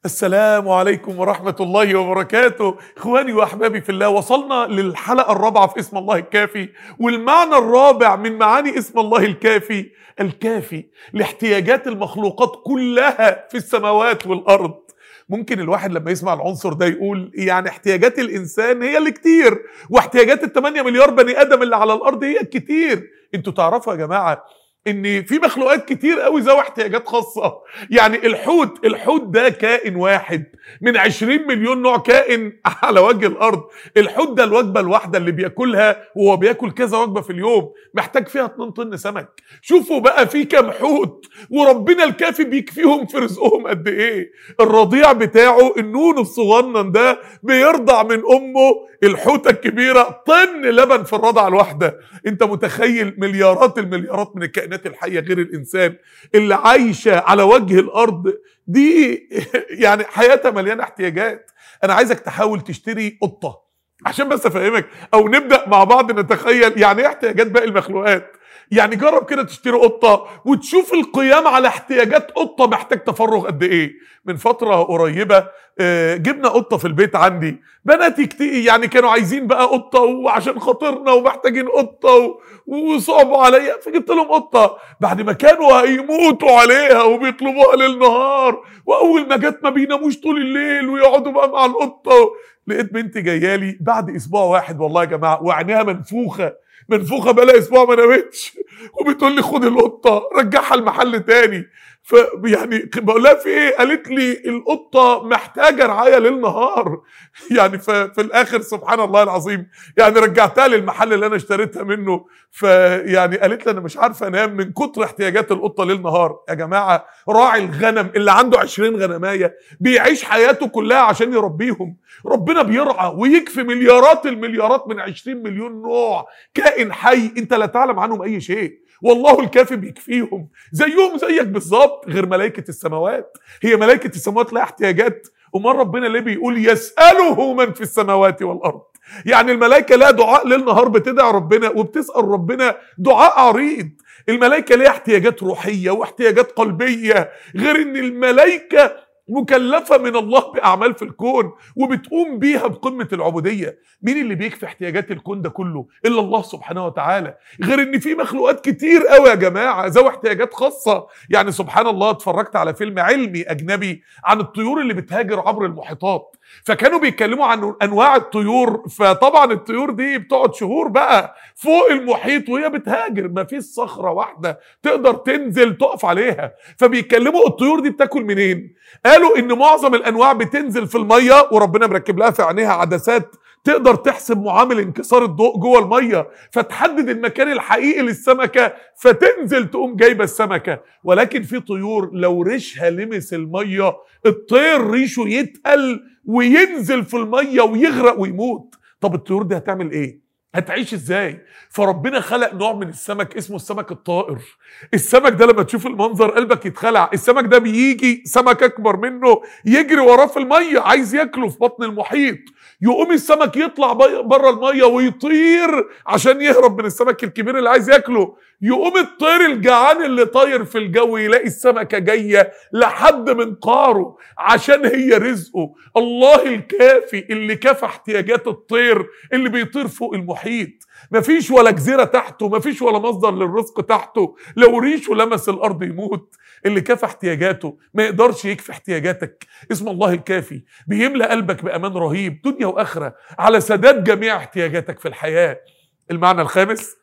السلام عليكم ورحمة الله وبركاته إخواني وأحبابي في الله وصلنا للحلقة الرابعة في اسم الله الكافي والمعنى الرابع من معاني اسم الله الكافي الكافي لاحتياجات المخلوقات كلها في السماوات والأرض ممكن الواحد لما يسمع العنصر ده يقول يعني احتياجات الإنسان هي اللي كتير واحتياجات الثمانية مليار بني آدم اللي على الأرض هي الكتير انتوا تعرفوا يا جماعة ان في مخلوقات كتير قوي ذوي احتياجات خاصه يعني الحوت الحوت ده كائن واحد من 20 مليون نوع كائن على وجه الارض الحوت ده الوجبه الواحده اللي بياكلها وهو بياكل كذا وجبه في اليوم محتاج فيها 2 طن سمك شوفوا بقى في كام حوت وربنا الكافي بيكفيهم في رزقهم قد ايه الرضيع بتاعه النون الصغنن ده بيرضع من امه الحوته الكبيره طن لبن في الرضعه الواحده انت متخيل مليارات المليارات من الكائنات الحيه غير الانسان اللي عايشه على وجه الارض دي يعني حياتها مليانه احتياجات انا عايزك تحاول تشتري قطه عشان بس افهمك او نبدا مع بعض نتخيل يعني ايه احتياجات باقي المخلوقات يعني جرب كده تشتري قطه وتشوف القيام على احتياجات قطه محتاج تفرغ قد ايه من فتره قريبه آه، جبنا قطه في البيت عندي بناتي كتير يعني كانوا عايزين بقى قطه وعشان خاطرنا ومحتاجين قطه و- وصعبوا عليا فجبت لهم قطه بعد ما كانوا هيموتوا عليها وبيطلبوها ليل نهار واول ما جت ما بيناموش طول الليل ويقعدوا بقى مع القطه لقيت بنتي جايه لي بعد اسبوع واحد والله يا جماعه وعينيها منفوخه منفوخه بقى اسبوع ما نامتش وبتقول لي خد القطه رجعها المحل تاني ف يعني بقول لها في ايه؟ قالت لي القطه محتاجه رعايه ليل نهار يعني ف- في الاخر سبحان الله العظيم يعني رجعتها للمحل اللي انا اشتريتها منه فيعني قالت لي انا مش عارفه انام من كتر احتياجات القطه ليل نهار يا جماعه راعي الغنم اللي عنده 20 غنمايه بيعيش حياته كلها عشان يربيهم ربنا بيرعى ويكفي مليارات المليارات من 20 مليون نوع كائن حي انت لا تعلم عنهم اي شيء والله الكافي بيكفيهم زيهم زيك بالظبط غير ملائكه السماوات هي ملائكه السماوات لها احتياجات امال ربنا ليه بيقول يساله من في السماوات والارض يعني الملائكه لها دعاء ليل نهار بتدعي ربنا وبتسال ربنا دعاء عريض الملائكه ليها احتياجات روحيه واحتياجات قلبيه غير ان الملائكه مكلفة من الله بأعمال في الكون وبتقوم بيها بقمة العبودية مين اللي بيكفي احتياجات الكون ده كله إلا الله سبحانه وتعالى غير ان في مخلوقات كتير قوي يا جماعة ذوي احتياجات خاصة يعني سبحان الله اتفرجت على فيلم علمي أجنبي عن الطيور اللي بتهاجر عبر المحيطات فكانوا بيتكلموا عن انواع الطيور فطبعا الطيور دي بتقعد شهور بقى فوق المحيط وهي بتهاجر ما فيش صخره واحده تقدر تنزل تقف عليها فبيتكلموا الطيور دي بتاكل منين قالوا ان معظم الانواع بتنزل في الميه وربنا مركب لها في عينيها عدسات تقدر تحسب معامل انكسار الضوء جوه الميه فتحدد المكان الحقيقي للسمكه فتنزل تقوم جايبه السمكه ولكن في طيور لو ريشها لمس الميه الطير ريشه يتقل وينزل في الميه ويغرق ويموت طب الطيور دي هتعمل ايه هتعيش ازاي فربنا خلق نوع من السمك اسمه السمك الطائر السمك ده لما تشوف المنظر قلبك يتخلع السمك ده بيجي سمك اكبر منه يجري وراه في الميه عايز ياكله في بطن المحيط يقوم السمك يطلع بره الميه ويطير عشان يهرب من السمك الكبير اللي عايز ياكله يقوم الطير الجعان اللي طاير في الجو يلاقي السمكه جايه لحد منقاره عشان هي رزقه الله الكافي اللي كفى احتياجات الطير اللي بيطير فوق المحيط مفيش ولا جزيرة تحته مفيش ولا مصدر للرزق تحته لو ريشه لمس الأرض يموت اللي كفى احتياجاته ما يقدرش يكفي احتياجاتك اسم الله الكافي بيملى قلبك بأمان رهيب دنيا وآخرة على سداد جميع احتياجاتك في الحياة المعنى الخامس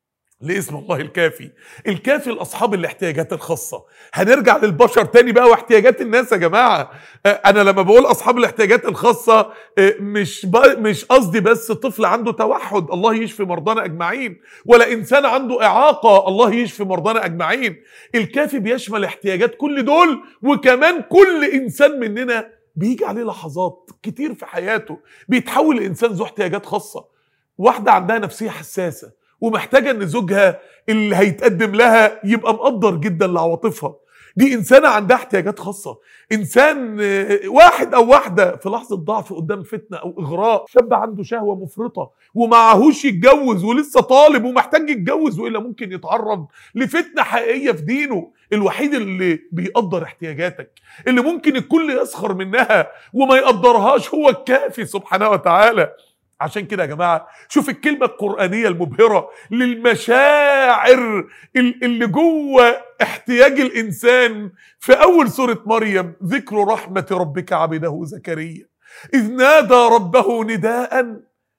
لاسم الله الكافي الكافي لاصحاب الاحتياجات الخاصه هنرجع للبشر تاني بقى واحتياجات الناس يا جماعه آه، انا لما بقول اصحاب الاحتياجات الخاصه آه، مش ب... مش قصدي بس طفل عنده توحد الله يشفي مرضانا اجمعين ولا انسان عنده اعاقه الله يشفي مرضانا اجمعين الكافي بيشمل احتياجات كل دول وكمان كل انسان مننا بيجي عليه لحظات كتير في حياته بيتحول لانسان ذو احتياجات خاصه واحده عندها نفسيه حساسه ومحتاجه ان زوجها اللي هيتقدم لها يبقى مقدر جدا لعواطفها دي انسانه عندها احتياجات خاصه انسان آه، واحد او واحده في لحظه ضعف قدام فتنه او اغراء شاب عنده شهوه مفرطه ومعهوش يتجوز ولسه طالب ومحتاج يتجوز والا ممكن يتعرض لفتنه حقيقيه في دينه الوحيد اللي بيقدر احتياجاتك اللي ممكن الكل يسخر منها وما يقدرهاش هو الكافي سبحانه وتعالى عشان كده يا جماعه شوف الكلمه القرانيه المبهره للمشاعر ال- اللي جوه احتياج الانسان في اول سوره مريم ذكر رحمه ربك عبده زكريا اذ نادى ربه نداء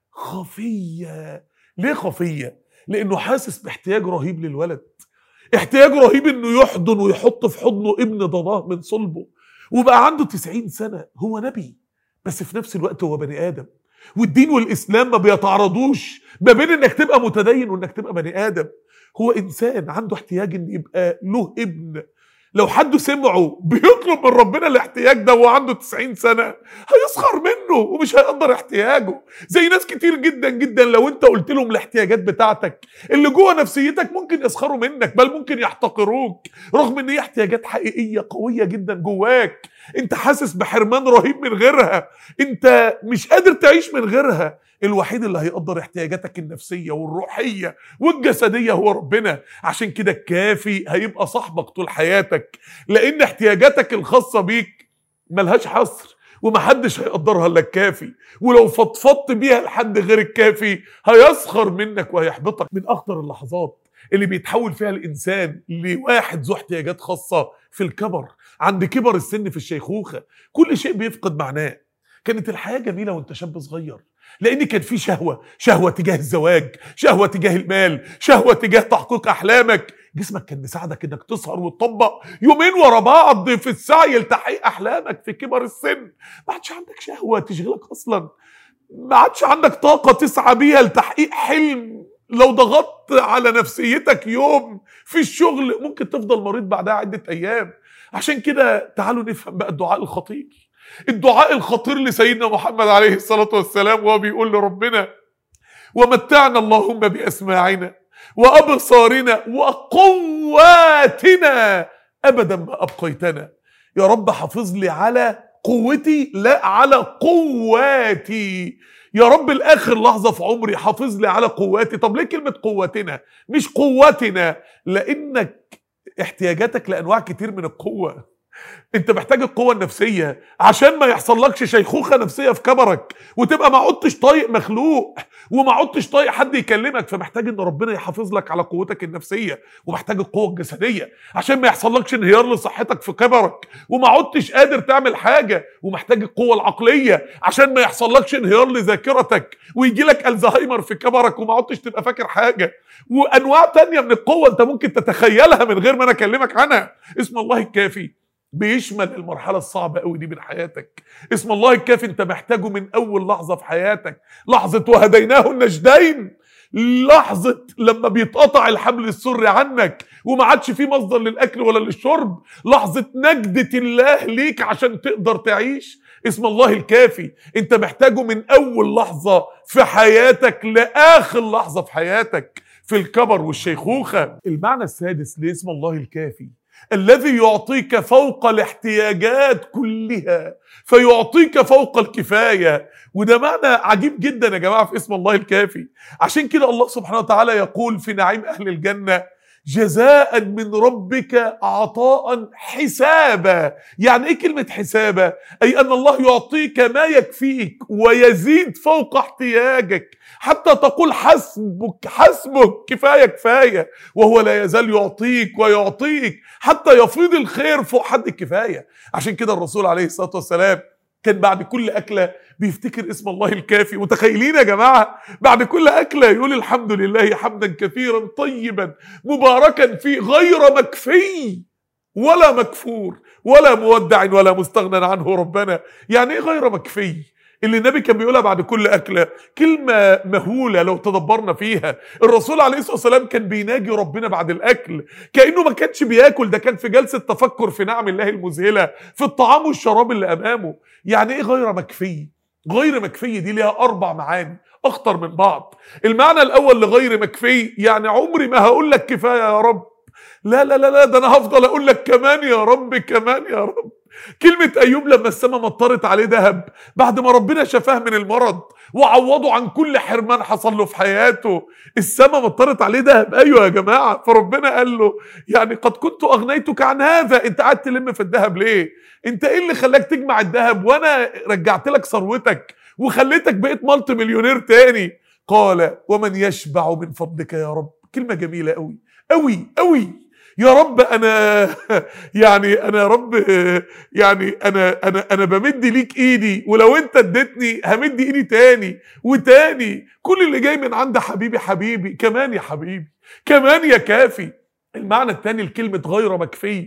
خفيا ليه خفيا لانه حاسس باحتياج رهيب للولد احتياج رهيب انه يحضن ويحط في حضنه ابن ضناه من صلبه وبقى عنده 90 سنه هو نبي بس في نفس الوقت هو بني ادم والدين والاسلام ما بيتعارضوش ما بين انك تبقى متدين وانك تبقى بني ادم هو انسان عنده احتياج ان يبقى له ابن لو حد سمعه بيطلب من ربنا الاحتياج ده وهو عنده 90 سنه هيسخر منه ومش هيقدر احتياجه زي ناس كتير جدا جدا لو انت قلت لهم الاحتياجات بتاعتك اللي جوه نفسيتك ممكن يسخروا منك بل ممكن يحتقروك رغم ان هي احتياجات حقيقيه قويه جدا جواك انت حاسس بحرمان رهيب من غيرها انت مش قادر تعيش من غيرها الوحيد اللي هيقدر احتياجاتك النفسيه والروحيه والجسديه هو ربنا عشان كده الكافي هيبقى صاحبك طول حياتك لان احتياجاتك الخاصه بيك ملهاش حصر ومحدش هيقدرها الا الكافي ولو فضفضت بيها لحد غير الكافي هيسخر منك وهيحبطك من اخطر اللحظات اللي بيتحول فيها الانسان لواحد ذو احتياجات خاصه في الكبر عند كبر السن في الشيخوخه كل شيء بيفقد معناه كانت الحياه جميله وانت شاب صغير لان كان في شهوه شهوه تجاه الزواج شهوه تجاه المال شهوه تجاه تحقيق احلامك جسمك كان مساعدك انك تسهر وتطبق يومين ورا بعض في السعي لتحقيق احلامك في كبر السن ما عادش عندك شهوه تشغلك اصلا ما عادش عندك طاقه تسعى بيها لتحقيق حلم لو ضغطت على نفسيتك يوم في الشغل ممكن تفضل مريض بعدها عده ايام عشان كده تعالوا نفهم بقى الدعاء الخطير الدعاء الخطير لسيدنا محمد عليه الصلاة والسلام وهو بيقول لربنا ومتعنا اللهم بأسماعنا وأبصارنا وقواتنا أبدا ما أبقيتنا يا رب حافظ لي على قوتي لا على قواتي يا رب لاخر لحظه في عمري حافظ لي على قواتي طب ليه كلمه قوتنا مش قوتنا لانك احتياجاتك لانواع كتير من القوه انت محتاج القوة النفسية عشان ما يحصلكش شيخوخة نفسية في كبرك وتبقى ما عدتش طايق مخلوق وما عدتش طايق حد يكلمك فمحتاج ان ربنا يحافظ لك على قوتك النفسية ومحتاج القوة الجسدية عشان ما يحصلكش انهيار لصحتك في كبرك وما عدتش قادر تعمل حاجة ومحتاج القوة العقلية عشان ما يحصلكش انهيار لذاكرتك ويجي لك الزهايمر في كبرك وما عدتش تبقى فاكر حاجة وانواع تانية من القوة انت ممكن تتخيلها من غير ما انا اكلمك عنها اسم الله الكافي بيشمل المرحلة الصعبة قوي دي من حياتك اسم الله الكافي انت محتاجه من اول لحظة في حياتك لحظة وهديناه النجدين لحظة لما بيتقطع الحبل السري عنك وما عادش في مصدر للأكل ولا للشرب لحظة نجدة الله ليك عشان تقدر تعيش اسم الله الكافي انت محتاجه من أول لحظة في حياتك لآخر لحظة في حياتك في الكبر والشيخوخة المعنى السادس لاسم الله الكافي الذي يعطيك فوق الاحتياجات كلها فيعطيك فوق الكفايه وده معنى عجيب جدا يا جماعه في اسم الله الكافي عشان كده الله سبحانه وتعالى يقول في نعيم اهل الجنه جزاء من ربك عطاء حسابا يعني ايه كلمه حسابا اي ان الله يعطيك ما يكفيك ويزيد فوق احتياجك حتى تقول حسبك حسبك كفايه كفايه وهو لا يزال يعطيك ويعطيك حتى يفيض الخير فوق حد الكفايه عشان كده الرسول عليه الصلاه والسلام كان بعد كل اكله بيفتكر اسم الله الكافي متخيلين يا جماعه بعد كل اكله يقول الحمد لله حمدا كثيرا طيبا مباركا فيه غير مكفي ولا مكفور ولا مودع ولا مستغنى عنه ربنا يعني ايه غير مكفي اللي النبي كان بيقولها بعد كل أكلة كلمة مهولة لو تدبرنا فيها الرسول عليه الصلاة والسلام كان بيناجي ربنا بعد الأكل كأنه ما كانش بياكل ده كان في جلسة تفكر في نعم الله المذهلة في الطعام والشراب اللي أمامه يعني إيه غير مكفي غير مكفي دي ليها أربع معاني أخطر من بعض المعنى الأول لغير مكفي يعني عمري ما هقول لك كفاية يا رب لا لا لا لا ده انا هفضل اقول لك كمان يا رب كمان يا رب كلمة أيوب لما السماء مطرت عليه ذهب بعد ما ربنا شفاه من المرض وعوضه عن كل حرمان حصل له في حياته السماء مطرت عليه ذهب أيوة يا جماعة فربنا قال له يعني قد كنت أغنيتك عن هذا أنت قاعد تلم في الذهب ليه أنت إيه اللي خلاك تجمع الذهب وأنا رجعت لك ثروتك وخليتك بقيت مالتي مليونير تاني قال ومن يشبع من فضلك يا رب كلمة جميلة قوي قوي قوي يا رب انا يعني انا يا رب يعني انا انا انا بمد ليك ايدي ولو انت اديتني همد ايدي تاني وتاني كل اللي جاي من عند حبيبي حبيبي كمان يا حبيبي كمان يا كافي المعنى الثاني لكلمه غير مكفي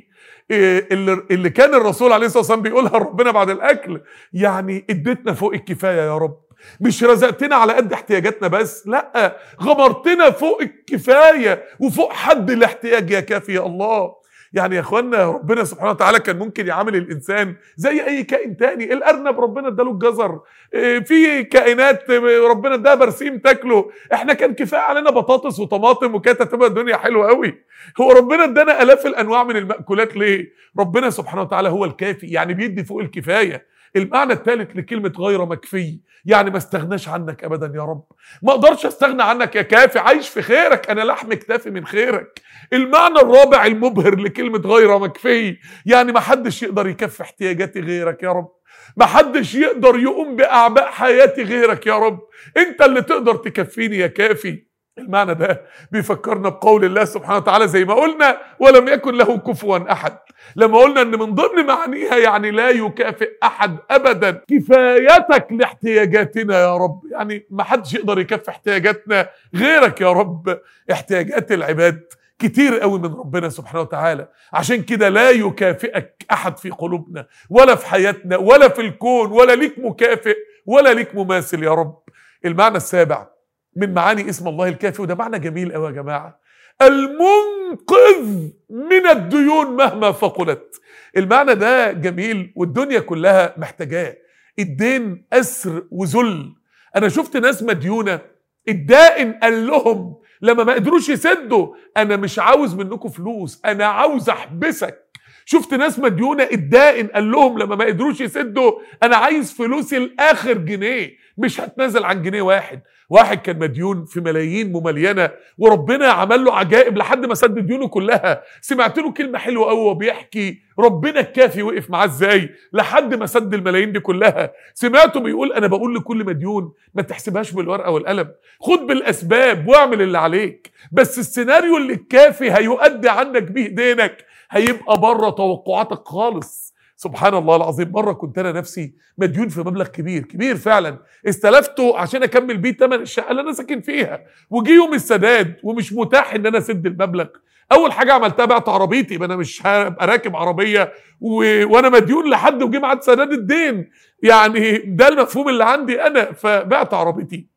اللي, اللي كان الرسول عليه الصلاه والسلام بيقولها لربنا بعد الاكل يعني اديتنا فوق الكفايه يا رب مش رزقتنا على قد احتياجاتنا بس لا غمرتنا فوق الكفايه وفوق حد الاحتياج يا كافي يا الله يعني يا اخوانا ربنا سبحانه وتعالى كان ممكن يعامل الانسان زي اي كائن تاني الارنب ربنا اداله الجزر في كائنات ربنا اداها برسيم تاكله احنا كان كفايه علينا بطاطس وطماطم وكانت هتبقى الدنيا حلوه قوي هو ربنا ادانا الاف الانواع من الماكولات ليه ربنا سبحانه وتعالى هو الكافي يعني بيدي فوق الكفايه المعنى الثالث لكلمة غير مكفي يعني ما استغناش عنك أبدا يا رب ما أقدرش أستغنى عنك يا كافي عايش في خيرك أنا لحم كتافي من خيرك المعنى الرابع المبهر لكلمة غير مكفي يعني ما حدش يقدر يكفي احتياجاتي غيرك يا رب ما حدش يقدر يقوم بأعباء حياتي غيرك يا رب انت اللي تقدر تكفيني يا كافي المعنى ده بيفكرنا بقول الله سبحانه وتعالى زي ما قلنا ولم يكن له كفوا احد لما قلنا ان من ضمن معانيها يعني لا يكافئ احد ابدا كفايتك لاحتياجاتنا يا رب يعني ما حدش يقدر يكفي احتياجاتنا غيرك يا رب احتياجات العباد كتير قوي من ربنا سبحانه وتعالى عشان كده لا يكافئك احد في قلوبنا ولا في حياتنا ولا في الكون ولا ليك مكافئ ولا ليك مماثل يا رب المعنى السابع من معاني اسم الله الكافي وده معنى جميل قوي يا جماعه المنقذ من الديون مهما ثقلت المعنى ده جميل والدنيا كلها محتاجاه الدين اسر وذل انا شفت ناس مديونه الدائن قال لهم لما ما قدروش يسدوا انا مش عاوز منكم فلوس انا عاوز احبسك شفت ناس مديونه الدائن قال لهم لما ما قدروش يسدوا انا عايز فلوسي لاخر جنيه مش هتنازل عن جنيه واحد واحد كان مديون في ملايين مملينه وربنا عمل له عجائب لحد ما سدد ديونه كلها سمعت له كلمه حلوه قوي وبيحكي ربنا الكافي وقف معاه ازاي لحد ما سد الملايين دي كلها سمعته بيقول انا بقول لكل مديون ما تحسبهاش بالورقه والقلم خد بالاسباب واعمل اللي عليك بس السيناريو اللي الكافي هيؤدي عنك بيه دينك هيبقى بره توقعاتك خالص سبحان الله العظيم مره كنت انا نفسي مديون في مبلغ كبير كبير فعلا استلفته عشان اكمل بيه ثمن الشقه اللي انا ساكن فيها وجي يوم السداد ومش متاح ان انا اسد المبلغ اول حاجه عملتها بعت عربيتي يبقى انا مش هبقى راكب عربيه و... وانا مديون لحد وجي ميعاد سداد الدين يعني ده المفهوم اللي عندي انا فبعت عربيتي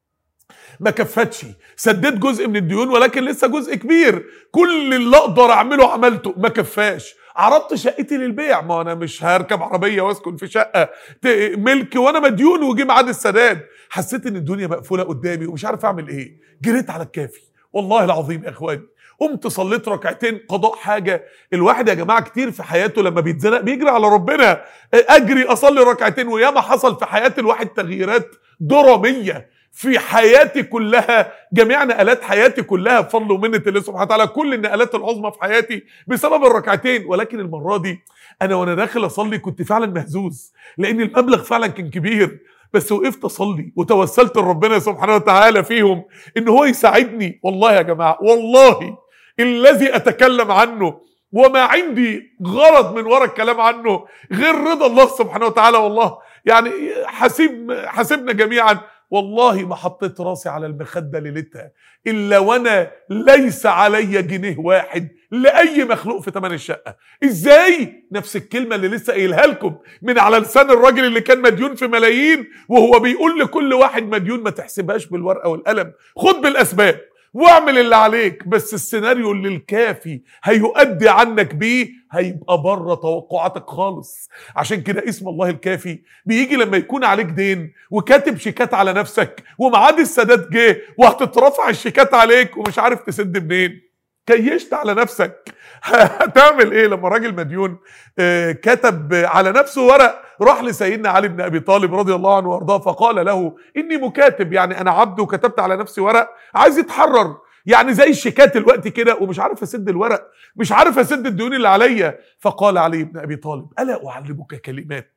ما كفتش سددت جزء من الديون ولكن لسه جزء كبير كل اللي اقدر اعمله عملته ما كفاش عرضت شقتي للبيع ما انا مش هركب عربيه واسكن في شقه ملك وانا مديون وجي ميعاد السداد حسيت ان الدنيا مقفوله قدامي ومش عارف اعمل ايه جريت على الكافي والله العظيم يا اخواني قمت صليت ركعتين قضاء حاجه الواحد يا جماعه كتير في حياته لما بيتزنق بيجري على ربنا اجري اصلي ركعتين وياما حصل في حياه الواحد تغييرات دراميه في حياتي كلها جميع نقلات حياتي كلها بفضل ومنة الله سبحانه وتعالى كل النقلات العظمى في حياتي بسبب الركعتين ولكن المرة دي أنا وأنا داخل أصلي كنت فعلا مهزوز لأن المبلغ فعلا كان كبير بس وقفت أصلي وتوسلت لربنا سبحانه وتعالى فيهم إن هو يساعدني والله يا جماعة والله الذي أتكلم عنه وما عندي غرض من وراء الكلام عنه غير رضا الله سبحانه وتعالى والله يعني حسيب حسبنا جميعا والله ما حطيت راسي على المخدة ليلتها إلا وأنا ليس علي جنيه واحد لأي مخلوق في تمن الشقة إزاي نفس الكلمة اللي لسه قايلها لكم من على لسان الراجل اللي كان مديون في ملايين وهو بيقول لكل واحد مديون ما تحسبهاش بالورقة والقلم خد بالأسباب واعمل اللي عليك بس السيناريو اللي الكافي هيؤدي عنك بيه هيبقى بره توقعاتك خالص عشان كده اسم الله الكافي بيجي لما يكون عليك دين وكاتب شيكات على نفسك وميعاد السداد جه وهتترفع الشيكات عليك ومش عارف تسد منين كيشت على نفسك هتعمل ايه لما راجل مديون آه، كتب على نفسه ورق راح لسيدنا علي بن ابي طالب رضي الله عنه وارضاه فقال له اني مكاتب يعني انا عبد وكتبت على نفسي ورق عايز يتحرر يعني زي الشيكات الوقت كده ومش عارف اسد الورق مش عارف اسد الديون اللي عليا فقال علي بن ابي طالب الا اعلمك كلمات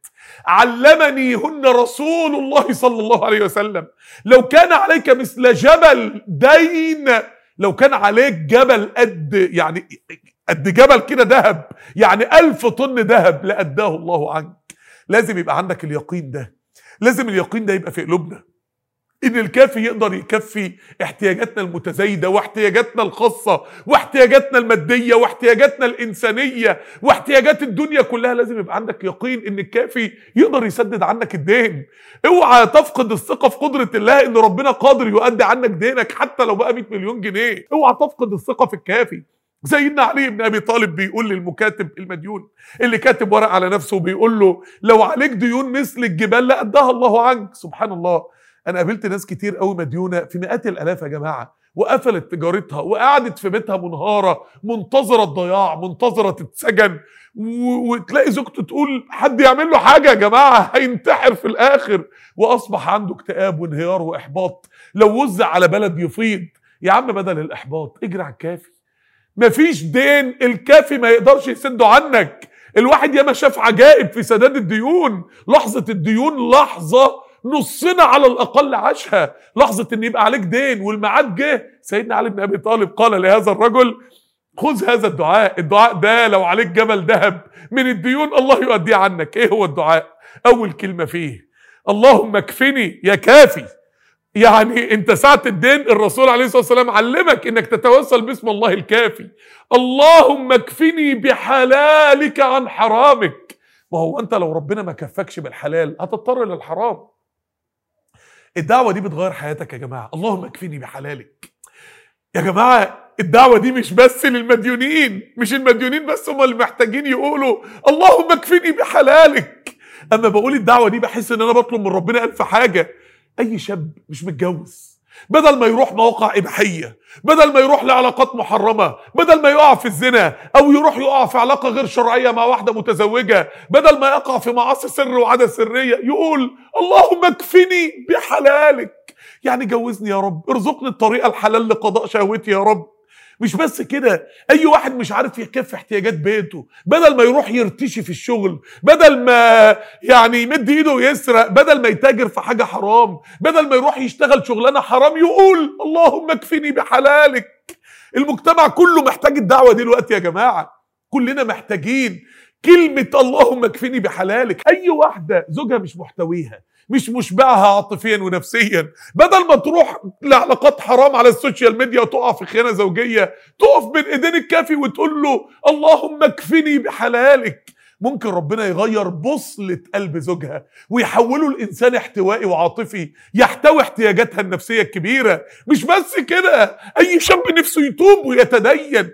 علمنيهن رسول الله صلى الله عليه وسلم لو كان عليك مثل جبل دين لو كان عليك جبل قد يعني قد جبل كده ذهب يعني ألف طن ذهب لأداه الله عنك لازم يبقى عندك اليقين ده لازم اليقين ده يبقى في قلوبنا ان الكافي يقدر يكفي احتياجاتنا المتزايده واحتياجاتنا الخاصه واحتياجاتنا الماديه واحتياجاتنا الانسانيه واحتياجات الدنيا كلها لازم يبقى عندك يقين ان الكافي يقدر يسدد عنك الدين اوعى تفقد الثقه في قدره الله ان ربنا قادر يؤدي عنك دينك حتى لو بقى 100 مليون جنيه اوعى تفقد الثقه في الكافي سيدنا علي بن ابي طالب بيقول للمكاتب المديون اللي كاتب ورق على نفسه وبيقول له لو عليك ديون مثل الجبال لأداها الله عنك سبحان الله انا قابلت ناس كتير قوي مديونه في مئات الالاف يا جماعه وقفلت تجارتها وقعدت في بيتها منهاره منتظره الضياع منتظره تتسجن و- وتلاقي زوجته تقول حد يعمل له حاجه يا جماعه هينتحر في الاخر واصبح عنده اكتئاب وانهيار واحباط لو وزع على بلد يفيض يا عم بدل الاحباط اجري على الكافي مفيش دين الكافي ما يقدرش يسده عنك الواحد ياما شاف عجائب في سداد الديون لحظة الديون لحظة نصنا على الأقل عاشها لحظة إن يبقى عليك دين والميعاد جه سيدنا علي بن أبي طالب قال لهذا الرجل خذ هذا الدعاء الدعاء ده لو عليك جبل ذهب من الديون الله يؤديه عنك ايه هو الدعاء اول كلمة فيه اللهم اكفني يا كافي يعني انت ساعة الدين الرسول عليه الصلاة والسلام علمك انك تتوسل باسم الله الكافي اللهم اكفني بحلالك عن حرامك ما هو انت لو ربنا ما كفكش بالحلال هتضطر للحرام الدعوة دي بتغير حياتك يا جماعة اللهم اكفني بحلالك يا جماعة الدعوة دي مش بس للمديونين مش المديونين بس هم اللي محتاجين يقولوا اللهم اكفني بحلالك اما بقول الدعوة دي بحس ان انا بطلب من ربنا الف حاجة اي شاب مش متجوز بدل ما يروح مواقع اباحيه بدل ما يروح لعلاقات محرمه بدل ما يقع في الزنا او يروح يقع في علاقه غير شرعيه مع واحده متزوجه بدل ما يقع في معاصي سر وعاده سريه يقول اللهم اكفني بحلالك يعني جوزني يا رب ارزقني الطريقه الحلال لقضاء شهوتي يا رب مش بس كده اي واحد مش عارف يكفي احتياجات بيته بدل ما يروح يرتشي في الشغل بدل ما يعني يمد ايده ويسرق بدل ما يتاجر في حاجه حرام بدل ما يروح يشتغل شغلانه حرام يقول اللهم اكفني بحلالك المجتمع كله محتاج الدعوه دي دلوقتي يا جماعه كلنا محتاجين كلمة اللهم اكفني بحلالك أي واحدة زوجها مش محتويها مش مشبعها عاطفيا ونفسيا بدل ما تروح لعلاقات حرام على السوشيال ميديا وتقع في خيانة زوجية تقف بين ايدين الكافي وتقول له اللهم اكفني بحلالك ممكن ربنا يغير بصلة قلب زوجها ويحوله لإنسان احتوائي وعاطفي يحتوي احتياجاتها النفسية الكبيرة مش بس كده أي شاب نفسه يتوب ويتدين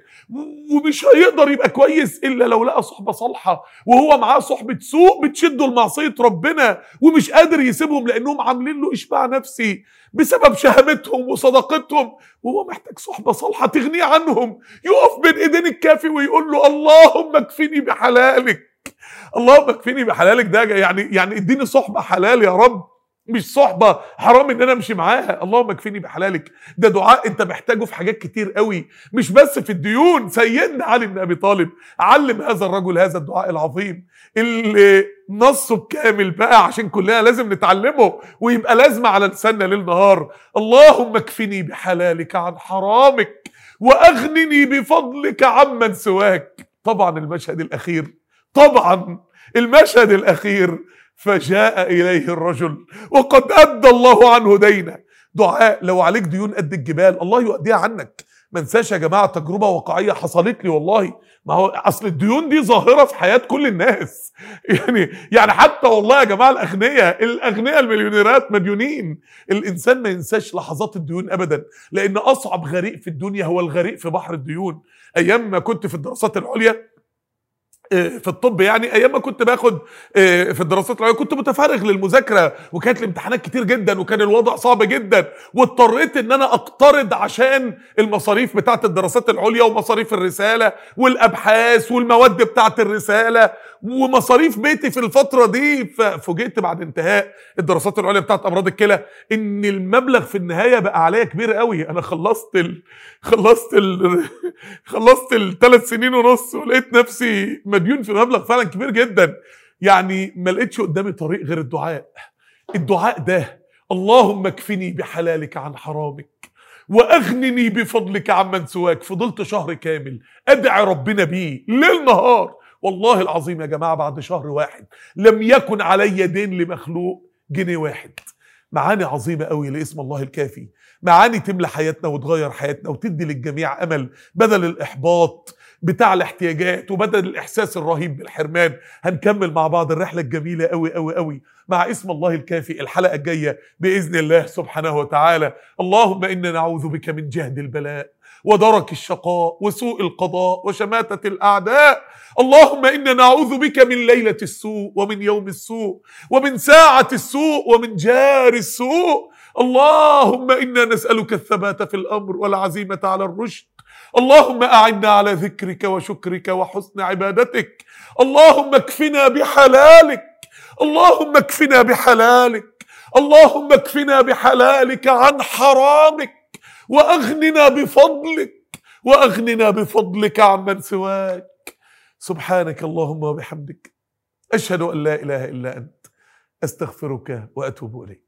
ومش هيقدر يبقى كويس إلا لو لقى صحبة صالحة وهو معاه صحبة سوء بتشده لمعصية ربنا ومش قادر يسيبهم لأنهم عاملين له إشباع نفسي بسبب شهامتهم وصداقتهم وهو محتاج صحبة صالحة تغنيه عنهم يقف بين إيدين الكافي ويقول له اللهم اكفني بحلالك اللهم اكفني بحلالك ده يعني يعني اديني صحبه حلال يا رب مش صحبه حرام ان انا امشي معاها اللهم اكفني بحلالك ده دعاء انت محتاجه في حاجات كتير قوي مش بس في الديون سيدنا علي بن ابي طالب علم هذا الرجل هذا الدعاء العظيم اللي نصه الكامل بقى عشان كلنا لازم نتعلمه ويبقى لازمه على لساننا ليل نهار اللهم اكفني بحلالك عن حرامك واغنني بفضلك عمن سواك طبعا المشهد الاخير طبعا المشهد الاخير فجاء اليه الرجل وقد ادى الله عنه دينه دعاء لو عليك ديون قد الجبال الله يؤديها عنك ما انساش يا جماعه تجربه واقعيه حصلت لي والله ما هو اصل الديون دي ظاهره في حياه كل الناس يعني يعني حتى والله يا جماعه الاغنياء الاغنياء المليونيرات مديونين الانسان ما ينساش لحظات الديون ابدا لان اصعب غريق في الدنيا هو الغريق في بحر الديون ايام ما كنت في الدراسات العليا في الطب يعني ايام ما كنت باخد في الدراسات العليا كنت متفرغ للمذاكره وكانت الامتحانات كتير جدا وكان الوضع صعب جدا واضطريت ان انا اقترض عشان المصاريف بتاعه الدراسات العليا ومصاريف الرساله والابحاث والمواد بتاعه الرساله ومصاريف بيتي في الفتره دي ففوجئت بعد انتهاء الدراسات العليا بتاعه امراض الكلى ان المبلغ في النهايه بقى عليا كبير قوي انا خلصت ال... خلصت ال... خلصت الثلاث سنين ونص ولقيت نفسي مديون في مبلغ فعلا كبير جدا يعني ما لقيتش قدامي طريق غير الدعاء الدعاء ده اللهم اكفني بحلالك عن حرامك واغنني بفضلك عمن سواك فضلت شهر كامل ادعي ربنا بيه ليل نهار والله العظيم يا جماعه بعد شهر واحد لم يكن علي دين لمخلوق جنيه واحد معاني عظيمه قوي لاسم الله الكافي معاني تملى حياتنا وتغير حياتنا وتدي للجميع امل بدل الاحباط بتاع الاحتياجات وبدل الاحساس الرهيب بالحرمان هنكمل مع بعض الرحله الجميله قوي قوي قوي مع اسم الله الكافي الحلقه الجايه باذن الله سبحانه وتعالى اللهم انا نعوذ بك من جهد البلاء ودرك الشقاء وسوء القضاء وشماتة الأعداء اللهم إنا نعوذ بك من ليلة السوء ومن يوم السوء ومن ساعة السوء ومن جار السوء اللهم إنا نسألك الثبات في الأمر والعزيمة على الرشد اللهم أعنا على ذكرك وشكرك وحسن عبادتك اللهم اكفنا بحلالك اللهم اكفنا بحلالك اللهم اكفنا بحلالك عن حرامك واغننا بفضلك واغننا بفضلك عمن سواك سبحانك اللهم وبحمدك اشهد ان لا اله الا انت استغفرك واتوب اليك